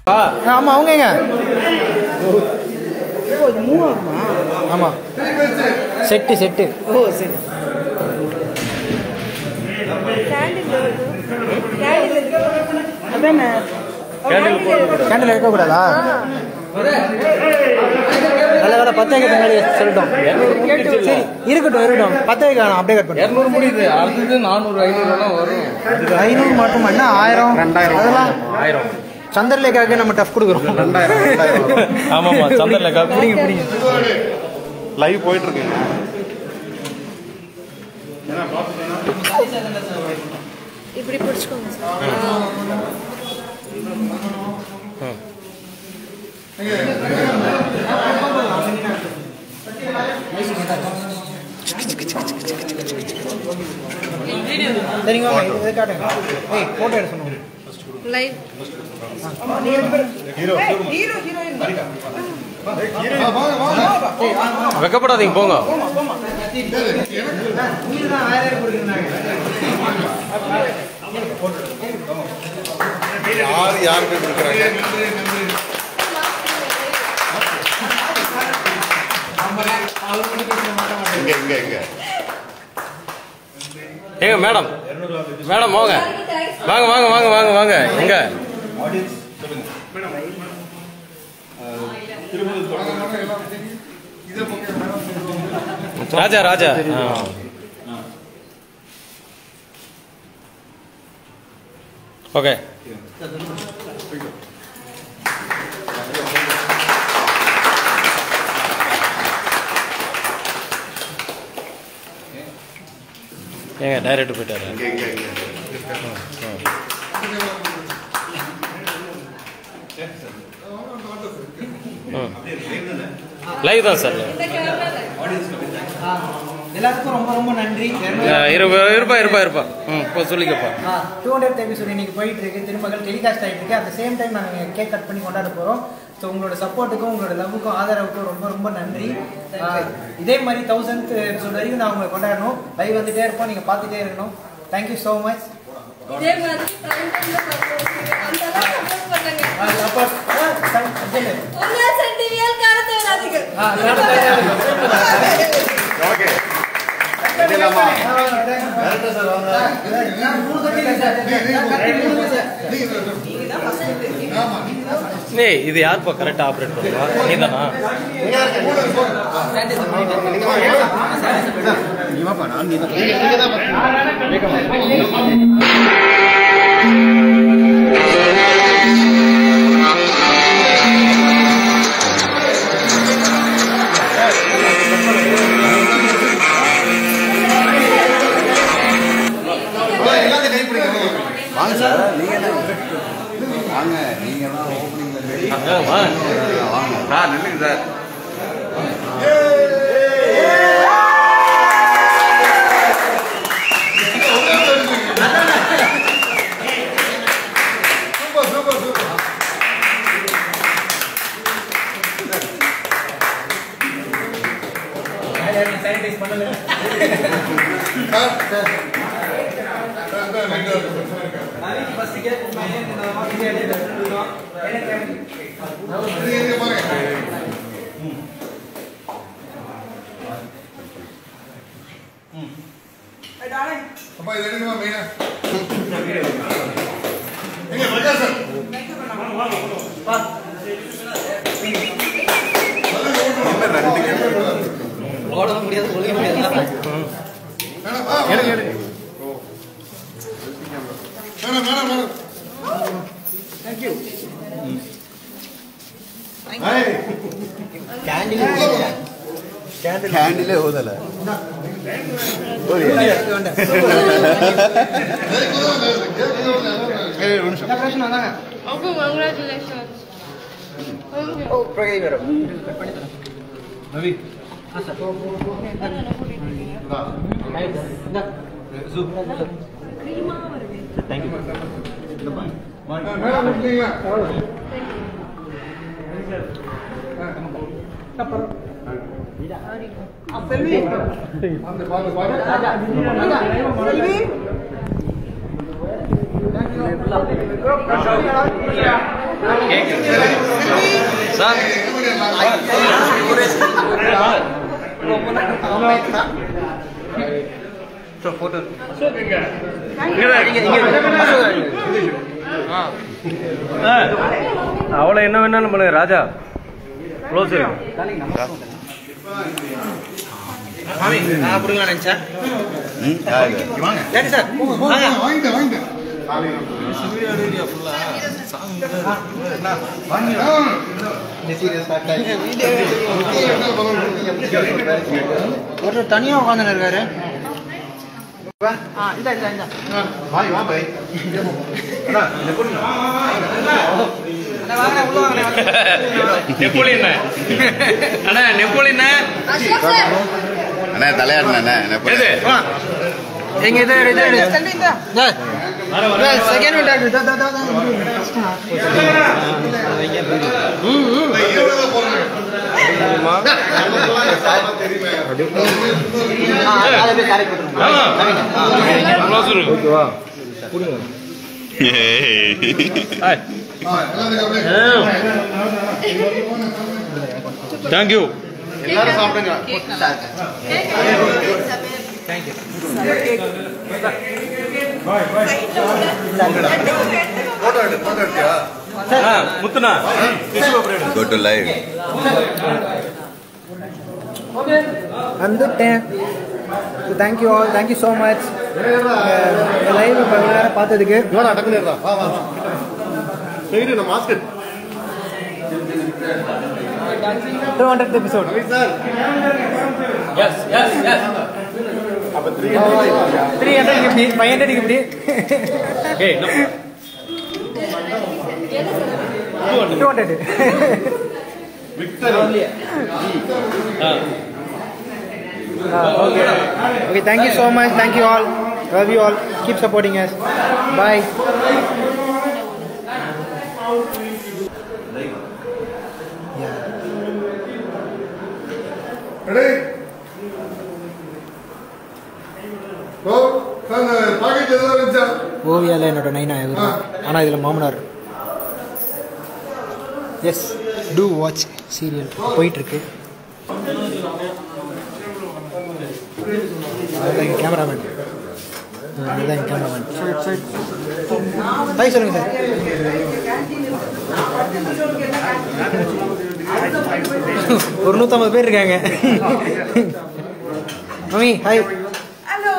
ஆமாம் அவங்க எங்க ஆமாம் செட்டு செட்டு ஓ சரி அதானே கேண்டில் இருக்கக்கூடாதா நல்ல வேலை பத்து வைக்க முன்னாடி சொல்லிட்டோம் சரி இருக்கட்டும் இருக்கட்டும் பத்து வைக்க வேணாம் அப்படியே கட் பண்ணி இரநூறு முடியுது அடுத்தது நானூறு ஐநூறுலாம் வரும் ஐநூறு மட்டும் என்ன ஆயிரம் அதெல்லாம் ஆயிரம் சந்திரலேகாவுக்கு நம்ம டஃப் கொடுக்குறோம் ஆமாம்மா சந்திரலேகா பிடிங்க பிடிங்க லைவ் போயிட்டு இருக்குங்க இப்படி பிடிச்சிக்கோங்க சார் சரிங்க வாங்க இதை காட்டுங்க ஏய் ஃபோட்டோ எடுக்க சொன்னோம் லைவ் வெக்கப்படாதீங்க போங்க யார் யார் போய் கொடுக்குறாங்க இங்க இங்க இங்க ஏங்க மேடம் மேடம் வாங்க வாங்க வாங்க வாங்க வாங்க வாங்க எங்க ராஜா ராஜா ஆ. ஓகே ஏங்க டைரக்ட் போயிட்டாரு இங்க இங்க இங்க லைவ் தான் சார் எல்லாத்துக்கும் ரொம்ப ரொம்ப நன்றி இருப்பா இருப்பா இருப்பா இருப்பா ம் இப்போ சொல்லிக்கப்பா டூ ஹண்ட்ரட் எபிசோட் இன்னைக்கு போயிட்டு இருக்கு திரும்பகள் டெலிகாஸ்ட் ஆகிட்டு இருக்கு அட் சேம் டைம் நாங்கள் கேக் கட் பண்ணி கொண்டாட போகிறோம் ஸோ உங்களோட சப்போர்ட்டுக்கும் உங்களோட லவ்வுக்கும் ஆதரவுக்கும் ரொம்ப ரொம்ப நன்றி ஆஹ் இதே மாதிரி தௌசண்ட் எபிசோட் வரைக்கும் நான் உங்களை கொண்டாடணும் லைவ் வந்துட்டே இருப்போம் நீங்கள் பார்த்துட்டே இருக்கணும் தேங்க்யூ ஸோ மச் இதே மாதிரி prime time ல பார்ப்போம். அந்த அளவுக்கு support பண்ணுங்க. சப்போர்ட் உல்லாச TV யால் காலத்தை விடாதீங்க. ஓகே இல்லம்மா ஏய் இது யாருப்பா கரெக்டாக ஆப்ரேட் பண்ணுவா நீ தானா வாங்க சார் நீங்க என்ன வாங்க நீங்க தான் ஓப்பனிங்ல வா வாங்க சார் நில்லுங்க சார் சானிடைஸ் பண்ணல அப்பா இது எடுக்கணுமா மெயினா ஓட முடியாது ஒழுக முடியாது மேடம் மேடம் மேடம் ಕ್ಯಾಂಡಿಲೇ ಹೋದಲ್ಲ பிரச்சனை தாங்க Okay, congratulations. Okay. ஓ பிரகை வரும் ಮೇಡಮ್ ಇರ್ಲಿಲ್ಲ சார் அவளை என்ன வேணாலும் பண்ணுங்க ராஜா க்ளோஸ் மாமி நான் கொடுங்க நினைச்சேன் ம், யாரு? சரி சார் வாங்க ஒருத்தர் தனியா உட்காந்து இருக்காரு ஆ இந்த இந்த இந்த அண்ணா, வாங்க உள்ள வாங்க நெப்போலியன் அண்ணா நெப்போலியன் அசோக் சார் அண்ணா தலையாடுண்ணா அண்ணா என்ன எது பண்ண எங்க இது இது இது செகண்ட் விண்ட் ஆகுது தா தா தா அதை போய் கரெக்ட் பண்ணுங்க க்ளோஸ் ஓகேவா தேங்க்யூ எல்லாரும் சாப்பிடுங்க முத்துனா கோ டு லைவ் வந்துட்டேன் thank you all thank you so much live இப்போ நேரம் பார்த்ததுக்கு two hundred episode yes yes yes three hundred இப்படி ஃபைவ் ஹண்ட்ரட் இப்படி ஏய் two hundred okay okay thank you so much thank you all love you all keep supporting us bye ஓவியாவில் என்னோட நைனா இவர் ஆனால் இதில் மாமனார் எஸ் டூ வாட்ச் சீரியல் போயிட்டுருக்கு அதுதான் எங்கள் கேமராமேன் அதுதான் எங்கள் கேமராமேன் ஹாய் சொல்லுங்கள் சார் ஒரு நூற்றம்பது பேர் இருக்காங்க மம்மி ஹாய் ஹலோ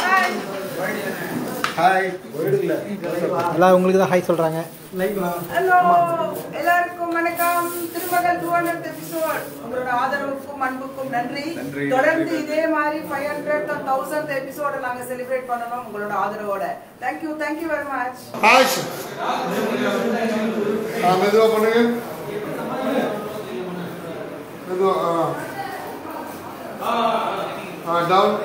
ஹாய் எல்லாம் உங்களுக்கு தான் ஹாய் சொல்கிறாங்க ஹலோ எல்லாருக்கும் வணக்கம் திருமகள் டூ ஹண்ட்ரட் எபிசோட் உங்களோட ஆதரவுக்கும் அன்புக்கும் நன்றி தொடர்ந்து இதே மாதிரி ஃபைவ் ஹண்ட்ரட் தௌசண்ட் எபிசோட நாங்க செலிப்ரேட் பண்ணணும் உங்களோட ஆதரவோட தேங்க்யூ தேங்க்யூ வெரி மச் ஆஷ் ஆ மெதுவா பண்ணுங்க மெதுவா ஆ ஆ டவுன்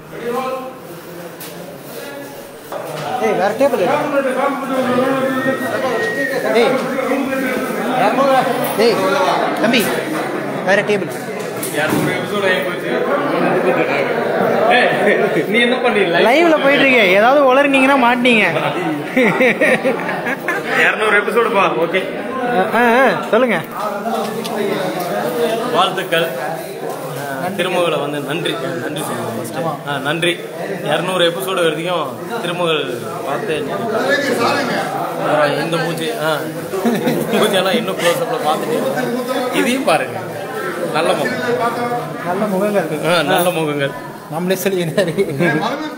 ஏய் வேற டேபிள் ஏய் ஏய் தம்பி வேற டேபிள் நீ என்ன பண்ணல லைவ்ல போயிட்டு இருக்கே ஏதாவது உளறினீங்கன்னா மாட்டீங்க இரநூறு எபிசோடுப்பா ஓகே ஆ, ஆ, சொல்லுங்க வாழ்த்துக்கள் திருமகளை வந்து நன்றி நன்றி சொல்லுங்கள் ஃபஸ்ட்டு ஆ நன்றி இரநூறு எபிசோடு வரைக்கும் திருமகள் பார்த்து ஆ, இந்த பூஜை ஆ பூஜையெல்லாம் இன்னும் க்ளோஸ்அப்பில் பார்த்துட்டு இருக்கேன். இதையும் பாருங்க நல்ல முகம் நல்ல முகங்கள் ஆ நல்ல முகங்கள் நம்மளே சொல்லி மறந்து